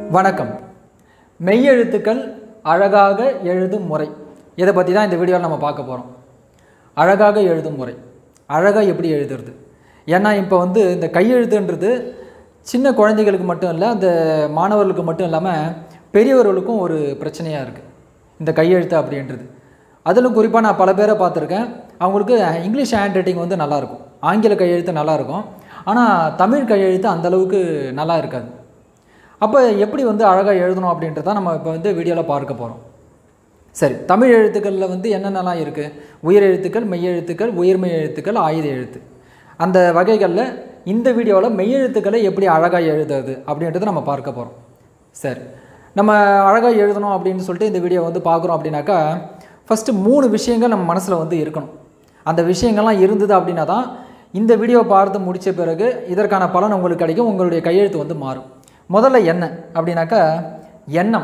வணக்கம் மெய்யெழுத்துக்கள் அழகாக எழுதும் முறை இதை பற்றி தான் இந்த வீடியோவில் நம்ம பார்க்க போகிறோம் அழகாக எழுதும் முறை அழகாக எப்படி எழுதுறது ஏன்னா இப்போ வந்து இந்த கையெழுத்துன்றது சின்ன குழந்தைகளுக்கு மட்டும் இல்லை அந்த மாணவர்களுக்கு மட்டும் இல்லாமல் பெரியவர்களுக்கும் ஒரு பிரச்சனையாக இருக்குது இந்த கையெழுத்து அப்படின்றது அதிலும் குறிப்பாக நான் பல பேரை பார்த்துருக்கேன் அவங்களுக்கு இங்கிலீஷ் ஹேண்ட் ரைட்டிங் வந்து நல்லாயிருக்கும் ஆங்கில கையெழுத்து நல்லாயிருக்கும் ஆனால் தமிழ் கையெழுத்து அந்தளவுக்கு நல்லா இருக்காது அப்போ எப்படி வந்து அழகாக எழுதணும் அப்படின்றத நம்ம இப்போ வந்து வீடியோவில் பார்க்க போகிறோம் சரி தமிழ் எழுத்துக்களில் வந்து என்னென்னலாம் இருக்குது உயிர் எழுத்துக்கள் மெய்யெழுத்துக்கள் உயிர்மெய் எழுத்துக்கள் ஆயுத எழுத்து அந்த வகைகளில் இந்த வீடியோவில் மெய்யெழுத்துக்களை எப்படி அழகாக எழுதுறது அப்படின்றத நம்ம பார்க்க போகிறோம் சரி நம்ம அழகாக எழுதணும் அப்படின்னு சொல்லிட்டு இந்த வீடியோ வந்து பார்க்குறோம் அப்படின்னாக்கா ஃபஸ்ட்டு மூணு விஷயங்கள் நம்ம மனசில் வந்து இருக்கணும் அந்த விஷயங்கள்லாம் இருந்தது அப்படின்னா தான் இந்த வீடியோ பார்த்து முடித்த பிறகு இதற்கான பலன் உங்களுக்கு கிடைக்கும் உங்களுடைய கையெழுத்து வந்து மாறும் முதல்ல என்ன அப்படின்னாக்கா எண்ணம்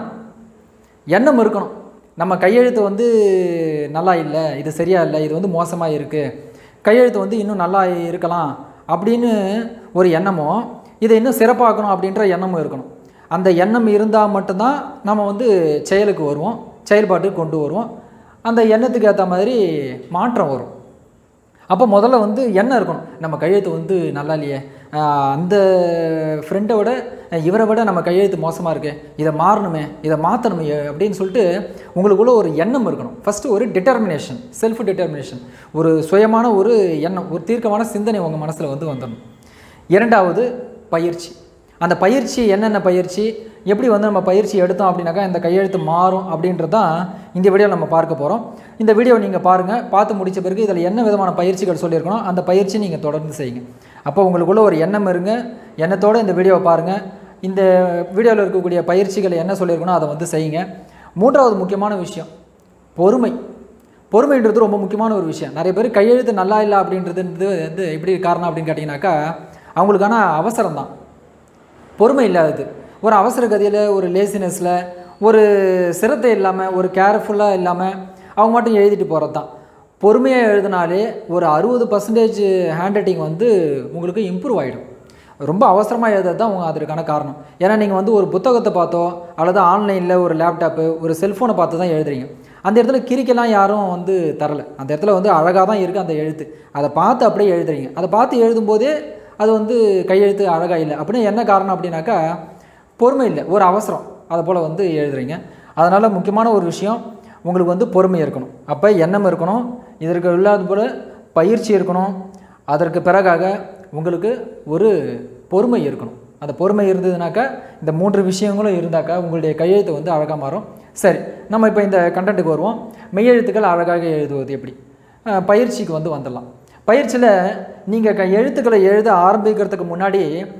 எண்ணம் இருக்கணும் நம்ம கையெழுத்து வந்து நல்லா இல்லை இது சரியா இல்லை இது வந்து மோசமாக இருக்குது கையெழுத்து வந்து இன்னும் நல்லா இருக்கலாம் அப்படின்னு ஒரு எண்ணமோ இதை இன்னும் சிறப்பாக்கணும் அப்படின்ற எண்ணமும் இருக்கணும் அந்த எண்ணம் இருந்தால் மட்டும்தான் நம்ம வந்து செயலுக்கு வருவோம் செயல்பாட்டுக்கு கொண்டு வருவோம் அந்த எண்ணத்துக்கு ஏற்ற மாதிரி மாற்றம் வரும் அப்போ முதல்ல வந்து எண்ணம் இருக்கணும் நம்ம கையெழுத்து வந்து நல்லா இல்லையே ஆஹ் அந்த ஃப்ரெண்டை விட இவரை விட நம்ம கையெழுத்து மோசமாக இருக்கு இதை மாறணுமே இதை மாற்றணுமே அப்படின்னு சொல்லிட்டு உங்களுக்குள்ள ஒரு எண்ணம் இருக்கணும் ஃபஸ்ட்டு ஒரு டிட்டர்மினேஷன் செல்ஃப் டிட்டர்மினேஷன் ஒரு சுயமான ஒரு எண்ணம் ஒரு தீர்க்கமான சிந்தனை உங்கள் மனசில் வந்து வந்துடணும் இரண்டாவது பயிற்சி அந்த பயிற்சி என்னென்ன பயிற்சி எப்படி வந்து நம்ம பயிற்சி எடுத்தோம் அப்படின்னாக்கா இந்த கையெழுத்து மாறும் அப்படின்றது தான் இந்த வீடியோ நம்ம பார்க்க போகிறோம் இந்த வீடியோ நீங்கள் பாருங்கள் பார்த்து முடித்த பிறகு இதில் என்ன விதமான பயிற்சிகள் சொல்லியிருக்கணும் அந்த பயிற்சி நீங்கள் தொடர்ந்து செய்யுங்க அப்போ உங்களுக்குள்ள ஒரு எண்ணம் இருங்க எண்ணத்தோடு இந்த வீடியோவை பாருங்கள் இந்த வீடியோவில் இருக்கக்கூடிய பயிற்சிகள் என்ன சொல்லியிருக்கணும் அதை வந்து செய்யுங்க மூன்றாவது முக்கியமான விஷயம் பொறுமை பொறுமைன்றது ரொம்ப முக்கியமான ஒரு விஷயம் நிறைய பேர் கையெழுத்து நல்லா இல்லை அப்படின்றது வந்து எப்படி காரணம் அப்படின்னு கேட்டிங்கனாக்கா அவங்களுக்கான அவசரம் தான் பொறுமை இல்லாதது ஒரு அவசர கதியில் ஒரு லேசினஸில் ஒரு சிரத்தை இல்லாமல் ஒரு கேர்ஃபுல்லாக இல்லாமல் அவங்க மட்டும் எழுதிட்டு போகிறது தான் பொறுமையாக எழுதினாலே ஒரு அறுபது பர்சன்டேஜ் ஹேண்ட் ரைட்டிங் வந்து உங்களுக்கு இம்ப்ரூவ் ஆகிடும் ரொம்ப அவசரமாக எழுதுறது தான் உங்கள் அதற்கான காரணம் ஏன்னா நீங்கள் வந்து ஒரு புத்தகத்தை பார்த்தோ அல்லது ஆன்லைனில் ஒரு லேப்டாப்பு ஒரு செல்ஃபோனை பார்த்து தான் எழுதுறீங்க அந்த இடத்துல கிரிக்கெல்லாம் யாரும் வந்து தரல அந்த இடத்துல வந்து அழகாக தான் இருக்குது அந்த எழுத்து அதை பார்த்து அப்படியே எழுதுறீங்க அதை பார்த்து எழுதும்போதே அது வந்து கையெழுத்து அழகாக இல்லை அப்படின்னு என்ன காரணம் அப்படின்னாக்கா பொறுமை இல்லை ஒரு அவசரம் அதை போல் வந்து எழுதுறீங்க அதனால் முக்கியமான ஒரு விஷயம் உங்களுக்கு வந்து பொறுமை இருக்கணும் அப்போ எண்ணம் இருக்கணும் இதற்கு இல்லாத போல் பயிற்சி இருக்கணும் அதற்கு பிறகாக உங்களுக்கு ஒரு பொறுமை இருக்கணும் அந்த பொறுமை இருந்ததுனாக்கா இந்த மூன்று விஷயங்களும் இருந்தாக்கா உங்களுடைய கையெழுத்து வந்து அழகாக மாறும் சரி நம்ம இப்போ இந்த கண்டென்ட்டுக்கு வருவோம் மெய்யெழுத்துக்கள் அழகாக எழுதுவது எப்படி அஹ் பயிற்சிக்கு வந்து வந்துடலாம் பயிற்சியில் நீங்கள் க எழுத்துக்களை எழுத ஆரம்பிக்கிறதுக்கு முன்னாடி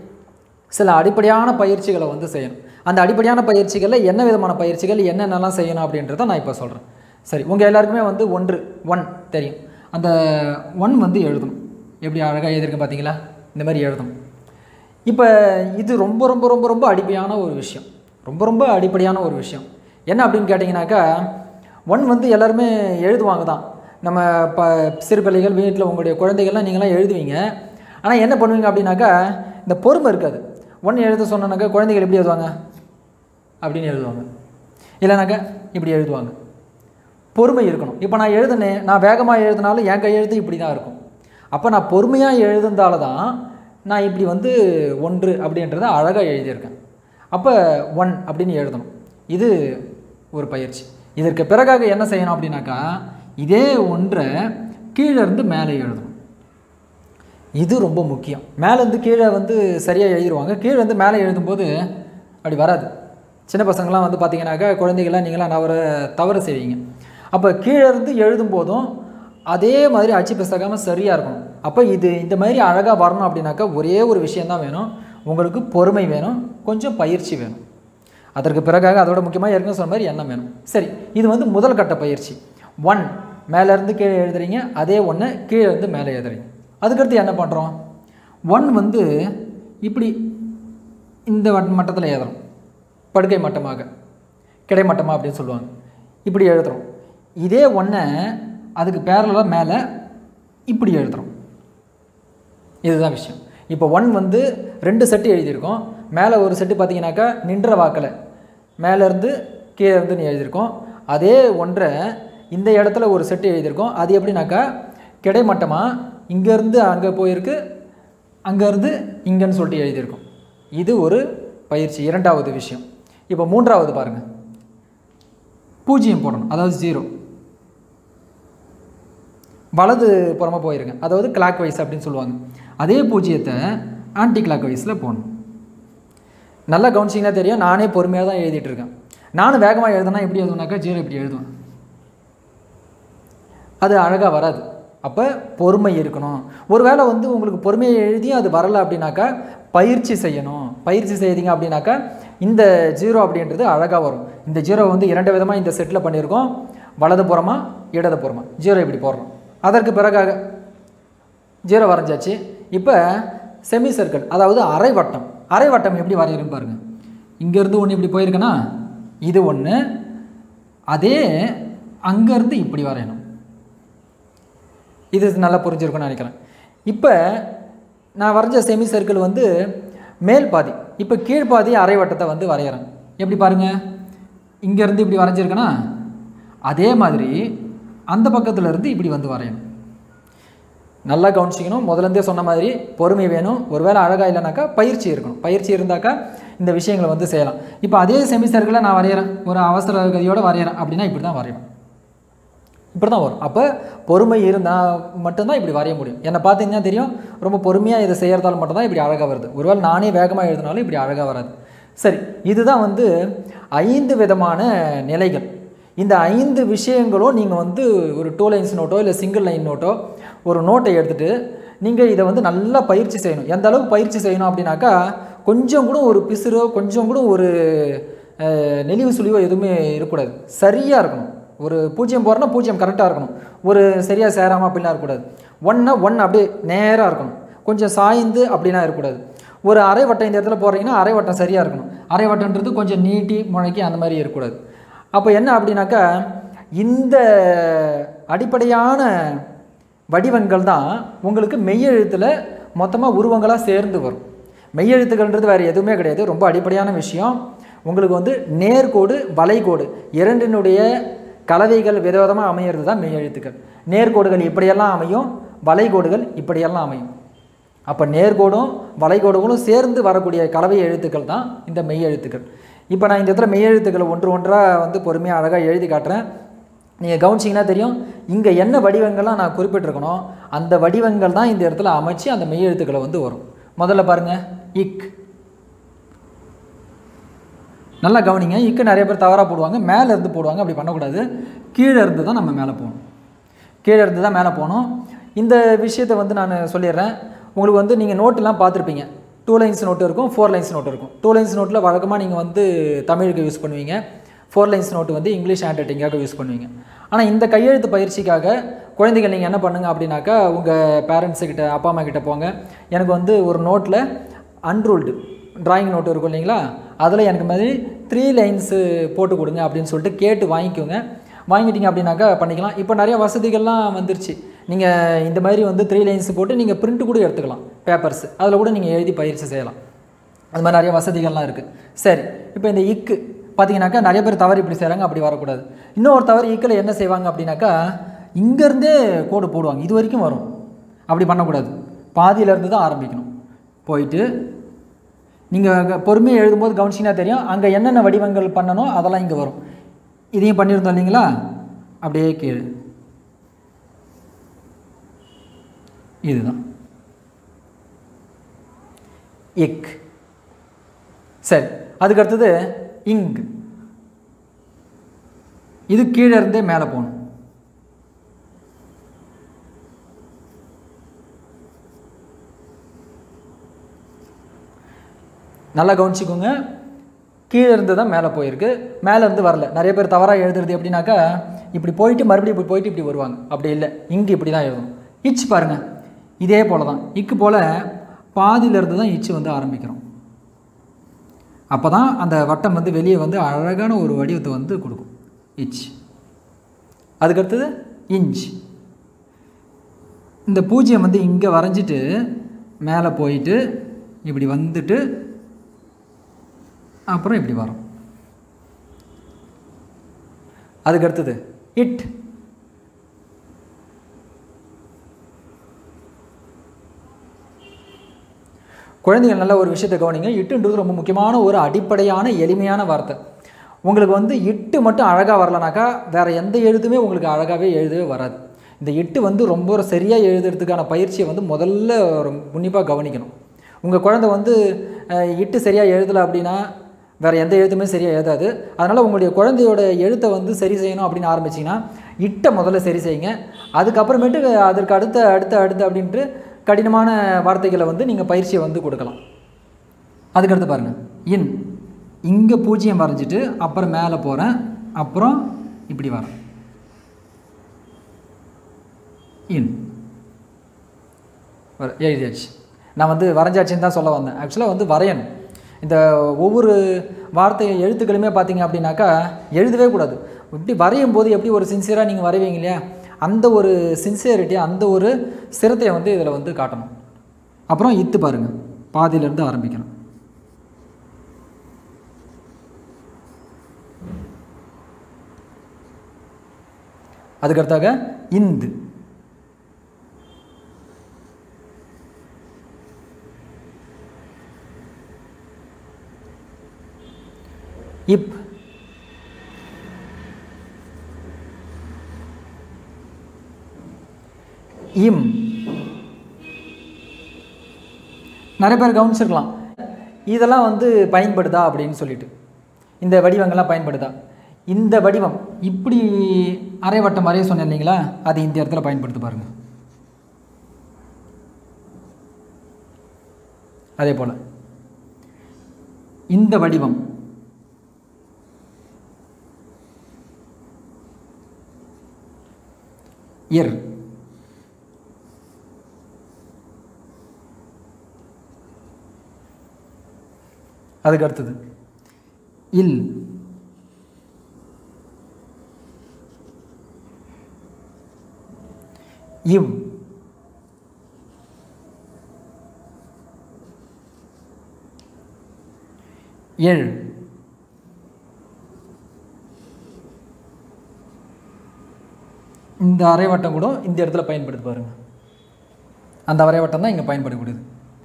சில அடிப்படையான பயிற்சிகளை வந்து செய்யணும் அந்த அடிப்படையான பயிற்சிகளில் என்ன விதமான பயிற்சிகள் என்னென்னலாம் செய்யணும் அப்படின்றத நான் இப்போ சொல்கிறேன் சரி உங்கள் எல்லாருக்குமே வந்து ஒன்று ஒன் தெரியும் அந்த ஒன் வந்து எழுதணும் எப்படி அழகாக எழுதியிருக்கேன் பார்த்தீங்களா இந்த மாதிரி எழுதணும் இப்போ இது ரொம்ப ரொம்ப ரொம்ப ரொம்ப அடிப்படையான ஒரு விஷயம் ரொம்ப ரொம்ப அடிப்படையான ஒரு விஷயம் என்ன அப்படின்னு கேட்டிங்கனாக்கா ஒன் வந்து எல்லாருமே எழுதுவாங்க தான் நம்ம ப சிறு பிள்ளைகள் வீட்டில் உங்களுடைய குழந்தைகள்லாம் நீங்களாம் எழுதுவீங்க ஆனால் என்ன பண்ணுவீங்க அப்படின்னாக்கா இந்த பொறுமை இருக்காது ஒன்று எழுத சொன்னனாக்கா குழந்தைகள் எப்படி எழுதுவாங்க அப்படின்னு எழுதுவாங்க இல்லைனாக்கா இப்படி எழுதுவாங்க பொறுமை இருக்கணும் இப்போ நான் எழுதுனேன் நான் வேகமாக எழுதினாலும் என் கையெழுத்து இப்படி தான் இருக்கும் அப்போ நான் பொறுமையாக எழுதுந்தால தான் நான் இப்படி வந்து ஒன்று அப்படின்றத அழகாக எழுதியிருக்கேன் அப்போ ஒன் அப்படின்னு எழுதணும் இது ஒரு பயிற்சி இதற்கு பிறகாக என்ன செய்யணும் அப்படின்னாக்கா இதே ஒன்றை கீழே இருந்து மேலே எழுதணும் இது ரொம்ப முக்கியம் மேலேருந்து கீழே வந்து சரியாக எழுதிடுவாங்க கீழே இருந்து மேலே எழுதும்போது அப்படி வராது சின்ன பசங்களாம் வந்து பார்த்தீங்கன்னாக்கா குழந்தைகள்லாம் நீங்களாம் தவற தவறு செய்வீங்க அப்போ கீழே இருந்து எழுதும் போதும் அதே மாதிரி அச்சு பிசகாமல் சரியாக இருக்கணும் அப்போ இது இந்த மாதிரி அழகாக வரணும் அப்படின்னாக்கா ஒரே ஒரு விஷயந்தான் வேணும் உங்களுக்கு பொறுமை வேணும் கொஞ்சம் பயிற்சி வேணும் அதற்கு பிறகாக அதோட முக்கியமாக ஏற்கனவே சொன்ன மாதிரி எண்ணம் வேணும் சரி இது வந்து முதல் கட்ட பயிற்சி ஒன் மேலேருந்து கீழே எழுதுறீங்க அதே ஒன்று கீழே இருந்து மேலே எழுதுறீங்க அதுக்கடுத்து என்ன பண்ணுறோம் ஒன் வந்து இப்படி இந்த வட் மட்டத்தில் எழுதுறோம் படுக்கை மட்டமாக கிடைமட்டமாக அப்படின்னு சொல்லுவாங்க இப்படி எழுதுறோம் இதே ஒன்றை அதுக்கு பேரலாக மேலே இப்படி எழுதுறோம் இதுதான் விஷயம் இப்போ ஒன் வந்து ரெண்டு செட்டு எழுதியிருக்கோம் மேலே ஒரு செட்டு பார்த்தீங்கன்னாக்கா நின்ற வாக்கில் மேலேருந்து கீழே இருந்து நீ எழுதியிருக்கோம் அதே ஒன்றை இந்த இடத்துல ஒரு செட்டு எழுதியிருக்கோம் அது எப்படின்னாக்கா கிடைமட்டமாக இங்கேருந்து அங்கே போயிருக்கு அங்கேருந்து இங்கேன்னு சொல்லிட்டு எழுதியிருக்கோம் இது ஒரு பயிற்சி இரண்டாவது விஷயம் இப்போ மூன்றாவது பாருங்கள் பூஜ்ஜியம் போடணும் அதாவது ஜீரோ வலது புறமா போயிருங்க அதாவது கிளாக் வைஸ் அப்படின்னு சொல்லுவாங்க அதே பூஜ்ஜியத்தை ஆன்டி கிளாக் வைஸில் போடணும் நல்லா கவனிச்சிங்கன்னா தெரியும் நானே பொறுமையாக தான் எழுதிட்டு இருக்கேன் நானும் வேகமாக எழுதுனா எப்படி எழுதுனாக்கா ஜீரோ இப்படி எழுதுவேன் அது அழகாக வராது அப்போ பொறுமை இருக்கணும் ஒருவேளை வந்து உங்களுக்கு பொறுமையை எழுதி அது வரலை அப்படின்னாக்கா பயிற்சி செய்யணும் பயிற்சி செய்தீங்க அப்படின்னாக்கா இந்த ஜீரோ அப்படின்றது அழகாக வரும் இந்த ஜீரோ வந்து இரண்டு விதமாக இந்த செட்டில் பண்ணியிருக்கோம் வலது புறமா இடது புறமா ஜீரோ இப்படி போடுறோம் அதற்கு பிறகாக ஜீரோ வரைஞ்சாச்சு இப்போ செமி சர்க்கிள் அதாவது அரை வட்டம் அரை வட்டம் எப்படி வரையணும் பாருங்கள் இங்கேருந்து ஒன்று இப்படி போயிருக்குன்னா இது ஒன்று அதே அங்கேருந்து இப்படி வரையணும் இது நல்லா புரிஞ்சிருக்கும்னு நினைக்கிறேன் இப்போ நான் வரைஞ்ச செமி சர்க்கிள் வந்து மேல் பாதி இப்போ கீழ்ப்பாதி அரை வட்டத்தை வந்து வரைகிறேன் எப்படி பாருங்கள் இங்கேருந்து இப்படி வரைஞ்சிருக்கேன்னா அதே மாதிரி அந்த பக்கத்துல இருந்து இப்படி வந்து வரையணும் நல்லா கவனிச்சிக்கணும் முதலேருந்தே சொன்ன மாதிரி பொறுமை வேணும் ஒருவேளை அழகாக இல்லைனாக்கா பயிற்சி இருக்கணும் பயிற்சி இருந்தாக்கா இந்த விஷயங்களை வந்து செய்யலாம் இப்போ அதே செமி சர்க்கிளை நான் வரைகிறேன் ஒரு அவசர கதியோடு வரைகிறேன் அப்படின்னா இப்படி தான் வரையணும் இப்படி தான் வரும் அப்போ பொறுமை இருந்தால் மட்டும்தான் இப்படி வரைய முடியும் என்னை பார்த்தீங்கன்னா தெரியும் ரொம்ப பொறுமையாக இதை செய்கிறதால மட்டும்தான் இப்படி அழகாக வருது ஒருவேளை நானே வேகமாக எழுதினாலும் இப்படி அழகாக வராது சரி இதுதான் வந்து ஐந்து விதமான நிலைகள் இந்த ஐந்து விஷயங்களும் நீங்கள் வந்து ஒரு டூ லைன்ஸ் நோட்டோ இல்லை சிங்கிள் லைன் நோட்டோ ஒரு நோட்டை எடுத்துகிட்டு நீங்கள் இதை வந்து நல்லா பயிற்சி செய்யணும் எந்த அளவுக்கு பயிற்சி செய்யணும் அப்படின்னாக்கா கொஞ்சம் கூட ஒரு பிசுறோ கொஞ்சம் கூட ஒரு அஹ், நெளிவு சுழிவோ எதுவுமே இருக்கக்கூடாது சரியாக இருக்கணும் ஒரு பூஜ்ஜியம் போகிறனா பூஜ்ஜியம் கரெக்டாக இருக்கணும் ஒரு சரியாக சேராமல் அப்படிலாம் இருக்கக்கூடாது ஒன்னா ஒன் அப்படியே நேராக இருக்கணும் கொஞ்சம் சாய்ந்து அப்படிலாம் இருக்கக்கூடாது ஒரு அரை வட்டம் இந்த இடத்துல போடுறீங்கன்னா அரை வட்டம் சரியாக இருக்கணும் அரை வட்டம்ன்றது கொஞ்சம் நீட்டி முழக்கி அந்த மாதிரி இருக்கக்கூடாது அப்போ என்ன அப்படின்னாக்கா இந்த அடிப்படையான வடிவங்கள் தான் உங்களுக்கு மெய்யெழுத்தில் மொத்தமாக உருவங்களாக சேர்ந்து வரும் மெய்யெழுத்துக்கள்ன்றது வேறு எதுவுமே கிடையாது ரொம்ப அடிப்படையான விஷயம் உங்களுக்கு வந்து நேர்கோடு வளைகோடு இரண்டினுடைய கலவைகள் விதவிதமாக அமையிறது தான் மெய்யெழுத்துக்கள் நேர்கோடுகள் இப்படியெல்லாம் அமையும் வளைகோடுகள் இப்படியெல்லாம் அமையும் அப்போ நேர்கோடும் வளைகோடுகளும் சேர்ந்து வரக்கூடிய கலவை எழுத்துக்கள் தான் இந்த மெய் எழுத்துக்கள் இப்போ நான் இந்த இடத்துல மெய் எழுத்துக்களை ஒன்று ஒன்றாக வந்து பொறுமையாக அழகாக எழுதி காட்டுறேன் நீங்கள் கவனிச்சிங்கன்னா தெரியும் இங்கே என்ன வடிவங்கள்லாம் நான் குறிப்பிட்டிருக்கணும் அந்த வடிவங்கள் தான் இந்த இடத்துல அமைச்சு அந்த மெய் எழுத்துக்களை வந்து வரும் முதல்ல பாருங்கள் இக் நல்லா கவனிங்க இக்கு நிறைய பேர் தவறாக போடுவாங்க மேலே இருந்து போடுவாங்க அப்படி பண்ணக்கூடாது கீழே இருந்து தான் நம்ம மேலே போகணும் கீழே இருந்து தான் மேலே போகணும் இந்த விஷயத்தை வந்து நான் சொல்லிடுறேன் உங்களுக்கு வந்து நீங்கள் நோட்டெலாம் பார்த்துருப்பீங்க டூ லைன்ஸ் நோட்டு இருக்கும் ஃபோர் லைன்ஸ் நோட்டு இருக்கும் டூ லைன்ஸ் நோட்டில் வழக்கமாக நீங்கள் வந்து தமிழுக்கு யூஸ் பண்ணுவீங்க ஃபோர் லைன்ஸ் நோட்டு வந்து இங்கிலீஷ் ஹேண்ட் ரைட்டிங்காக யூஸ் பண்ணுவீங்க ஆனால் இந்த கையெழுத்து பயிற்சிக்காக குழந்தைகள் நீங்கள் என்ன பண்ணுங்க அப்படின்னாக்கா உங்கள் பேரண்ட்ஸுக்கிட்ட அப்பா அம்மா கிட்ட போங்க எனக்கு வந்து ஒரு நோட்டில் அன்ரூல்டு டிராயிங் நோட்டு இருக்கும் இல்லைங்களா அதில் எனக்கு மாதிரி த்ரீ லைன்ஸு போட்டு கொடுங்க அப்படின்னு சொல்லிட்டு கேட்டு வாங்கிக்கோங்க வாங்கிட்டீங்க அப்படின்னாக்கா பண்ணிக்கலாம் இப்போ நிறைய வசதிகள்லாம் வந்துருச்சு நீங்கள் இந்த மாதிரி வந்து த்ரீ லைன்ஸ் போட்டு நீங்கள் பிரிண்ட் கூட எடுத்துக்கலாம் பேப்பர்ஸ் அதில் கூட நீங்கள் எழுதி பயிற்சி செய்யலாம் அது மாதிரி நிறைய வசதிகள்லாம் இருக்குது சரி இப்போ இந்த இக்கு பார்த்தீங்கன்னாக்கா நிறைய பேர் தவறு இப்படி செய்கிறாங்க அப்படி வரக்கூடாது இன்னொரு தவறு இக்கில் என்ன செய்வாங்க அப்படின்னாக்கா இங்கேருந்தே கோடு போடுவாங்க இது வரைக்கும் வரும் அப்படி பண்ணக்கூடாது பாதியிலேருந்து தான் ஆரம்பிக்கணும் போயிட்டு நீங்கள் பொறுமையாக எழுதும்போது கவனிச்சிங்கன்னா தெரியும் அங்கே என்னென்ன வடிவங்கள் பண்ணணும் அதெல்லாம் இங்கே வரும் இதையும் பண்ணியிருந்தோம் இல்லைங்களா அப்படியே கீழே இதுதான் இக் சரி அதுக்கு அடுத்தது இங் இது கீழே இருந்தே மேலே போகணும் நல்லா கவனிச்சுக்கோங்க கீழே இருந்து தான் மேலே போயிருக்கு மேலே இருந்து வரல நிறைய பேர் தவறாக எழுதுறது எப்படின்னாக்கா இப்படி போயிட்டு மறுபடியும் இப்படி போயிட்டு இப்படி வருவாங்க அப்படி இல்லை இங்கே இப்படி தான் எழுதணும் இச் பாருங்கள் இதே போல தான் இக்கு போல் பாதியிலேருந்து தான் இச்சு வந்து ஆரம்பிக்கிறோம் அப்போ தான் அந்த வட்டம் வந்து வெளியே வந்து அழகான ஒரு வடிவத்தை வந்து கொடுக்கும் இச் அதுக்கடுத்தது இன்ச் இந்த பூஜ்ஜியம் வந்து இங்கே வரைஞ்சிட்டு மேலே போயிட்டு இப்படி வந்துட்டு அப்புறம் இப்படி வரும் அதுக்கு அடுத்தது இட் குழந்தைகள் நல்ல ஒரு விஷயத்தை கவனிங்க இட்டுன்றது ரொம்ப முக்கியமான ஒரு அடிப்படையான எளிமையான வார்த்தை உங்களுக்கு வந்து இட்டு மட்டும் அழகாக வரலனாக்கா வேறு எந்த எழுத்துமே உங்களுக்கு அழகாகவே எழுதவே வராது இந்த இட்டு வந்து ரொம்ப சரியாக எழுதுறதுக்கான பயிற்சியை வந்து முதல்ல உன்னிப்பாக கவனிக்கணும் உங்கள் குழந்தை வந்து அஹ், இட்டு சரியாக எழுதலை அப்படின்னா வேறு எந்த எழுத்துமே சரியாக எழுதாது அதனால் உங்களுடைய குழந்தையோட எழுத்தை வந்து சரி செய்யணும் அப்படின்னு ஆரம்பிச்சிங்கன்னா இட்டை முதல்ல சரி செய்யுங்க அதுக்கப்புறமேட்டு அதற்கு அடுத்த அடுத்த அடுத்த அப்படின்ட்டு கடினமான வார்த்தைகளை வந்து நீங்கள் பயிற்சியை வந்து கொடுக்கலாம் அதுக்கடுத்து பாருங்கள் இன் இங்கே பூஜ்ஜியம் வரைஞ்சிட்டு அப்புறம் மேலே போகிறேன் அப்புறம் இப்படி வரேன் இன் வர எழுதியாச்சு நான் வந்து வரைஞ்சாச்சுன்னு தான் சொல்ல வந்தேன் ஆக்சுவலாக வந்து வரையணும் இந்த ஒவ்வொரு வார்த்தை எழுத்துக்களுமே பார்த்தீங்க அப்படின்னாக்கா எழுதவே கூடாது இப்படி வரையும் போது எப்படி ஒரு சின்சியராக நீங்கள் வரைவீங்க இல்லையா அந்த ஒரு சின்சியரிட்டி அந்த ஒரு சிரத்தையை வந்து இதில் வந்து காட்டணும் அப்புறம் இத்து பாருங்கள் பாதியிலேருந்து ஆரம்பிக்கணும் அதுக்கடுத்தாக இந்து இப் இம் நிறைய பேர் கவனிச்சிருக்கலாம் இதெல்லாம் வந்து பயன்படுதா அப்படின்னு சொல்லிட்டு இந்த வடிவங்கள்லாம் பயன்படுதா இந்த வடிவம் இப்படி அரைவட்டம் வரைய சொன்னேன் இல்லைங்களா அது இந்த இடத்துல பயன்படுத்தி பாருங்க அதே போல் இந்த வடிவம் இர் அதுக்கு அடுத்தது இல் இவ் எழ் இந்த அரைவட்டம் கூட இந்த இடத்துல பயன்படுது பாருங்க அந்த அரைவட்டம் தான் இங்கே பயன்படக்கூடியது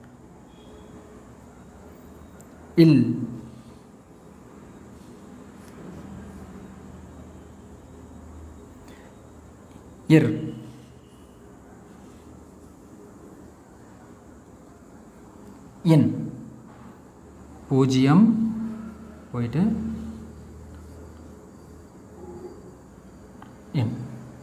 இல் இர் இன் பூஜ்ஜியம் போயிட்டு இன்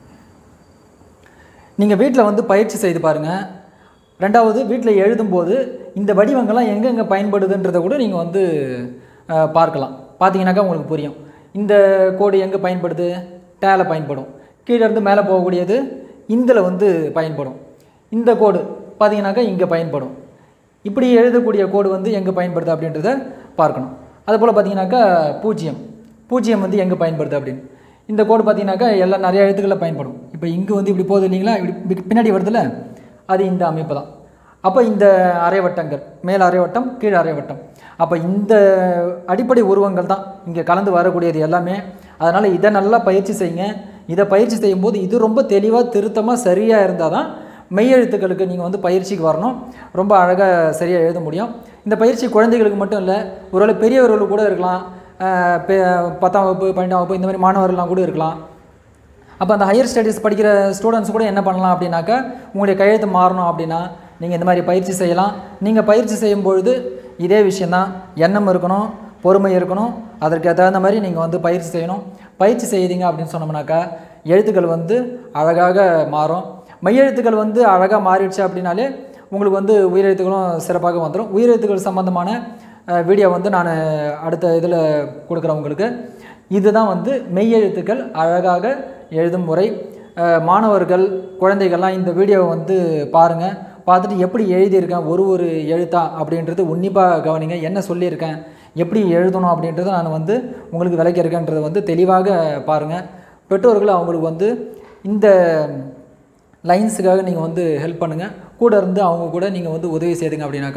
நீங்கள் வீட்டில் வந்து பயிற்சி செய்து பாருங்கள் ரெண்டாவது வீட்டில் எழுதும்போது இந்த வடிவங்கள்லாம் எங்கெங்கே பயன்படுதுன்றதை கூட நீங்கள் வந்து அஹ், பார்க்கலாம் பார்த்தீங்கன்னாக்கா உங்களுக்கு புரியும் இந்த கோடு எங்கே பயன்படுது டேல பயன்படும் கீழே இருந்து மேலே போகக்கூடியது இந்தில் வந்து பயன்படும் இந்த கோடு பார்த்தீங்கன்னாக்கா இங்கே பயன்படும் இப்படி எழுதக்கூடிய கோடு வந்து எங்கே பயன்படுது அப்படின்றத பார்க்கணும் அதுபோல் பார்த்தீங்கன்னாக்கா பூஜ்ஜியம் பூஜ்ஜியம் வந்து எங்கே பயன்படுது அப்படின்னு இந்த கோடு பார்த்தீங்கன்னாக்கா எல்லாம் நிறைய எழுத்துக்களில் பயன்படும் இப்போ இங்கே வந்து இப்படி போகுது இல்லைங்களா இப்படி பி- பின்னாடி வருதுல்ல அது இந்த அமைப்பு தான் அப்போ இந்த அரைவட்டங்கள் மேல் அரைவட்டம் கீழ் அரைவட்டம் அப்போ இந்த அடிப்படை உருவங்கள் தான் இங்கே கலந்து வரக்கூடியது எல்லாமே அதனால் இதை நல்லா பயிற்சி செய்யுங்க இதை பயிற்சி செய்யும்போது இது ரொம்ப தெளிவாக திருத்தமாக சரியாக இருந்தால் தான் மெய்யெழுத்துக்களுக்கு நீங்கள் வந்து பயிற்சிக்கு வரணும் ரொம்ப அழகாக சரியாக எழுத முடியும் இந்த பயிற்சி குழந்தைகளுக்கு மட்டும் இல்லை ஒருவேளை பெரியவர்களுக்கு கூட இருக்கலாம் அஹ் பெ- பத்தாம் வகுப்பு பன்னெண்டாம் வகுப்பு இந்த மாதிரி மாணவர்கள்லாம் கூட இருக்கலாம் அப்போ அந்த ஹையர் ஸ்டடீஸ் படிக்கிற ஸ்டூடெண்ட்ஸ் கூட என்ன பண்ணலாம் அப்படின்னாக்கா உங்களுடைய கையெழுத்து மாறணும் அப்படின்னா நீங்கள் இந்த மாதிரி பயிற்சி செய்யலாம் நீங்கள் பயிற்சி செய்யும் பொழுது இதே விஷயந்தான் எண்ணம் இருக்கணும் பொறுமை இருக்கணும் அதற்கு தகுந்த மாதிரி நீங்கள் வந்து பயிற்சி செய்யணும் பயிற்சி செய்தீங்க அப்படின்னு சொன்னோம்னாக்கா எழுத்துக்கள் வந்து அழகாக மாறும் மெய்யெழுத்துக்கள் வந்து அழகாக மாறிடுச்சு அப்படின்னாலே உங்களுக்கு வந்து உயிரெழுத்துக்களும் சிறப்பாக வந்துடும் உயிரெழுத்துக்கள் சம்மந்தமான அஹ், வீடியோ வந்து நான் அடுத்த இதில் கொடுக்குறேன் உங்களுக்கு இதுதான் வந்து மெய்யெழுத்துக்கள் அழகாக எழுதும் முறை அஹ், மாணவர்கள் குழந்தைகள்லாம் இந்த வீடியோவை வந்து பாருங்கள் பார்த்துட்டு எப்படி எழுதியிருக்கேன் ஒரு ஒரு எழுத்தா அப்படின்றது உன்னிப்பாக கவனிங்க என்ன சொல்லியிருக்கேன் எப்படி எழுதணும் அப்படின்றத நான் வந்து உங்களுக்கு விளக்கியிருக்கேன்றதை வந்து தெளிவாக பாருங்கள் பெற்றோர்கள் அவங்களுக்கு வந்து இந்த லைன்ஸுக்காக நீங்கள் வந்து ஹெல்ப் பண்ணுங்கள் கூட இருந்து அவங்க கூட நீங்கள் வந்து உதவி செய்துங்க அப்படின்னாக்கா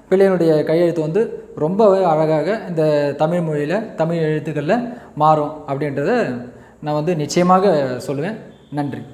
பிள்ளையினுடைய கையெழுத்து வந்து ரொம்பவே அழகாக இந்த தமிழ் மொழியில் தமிழ் எழுத்துக்களில் மாறும் அப்படின்றத நான் வந்து நிச்சயமாக சொல்லுவேன் நன்றி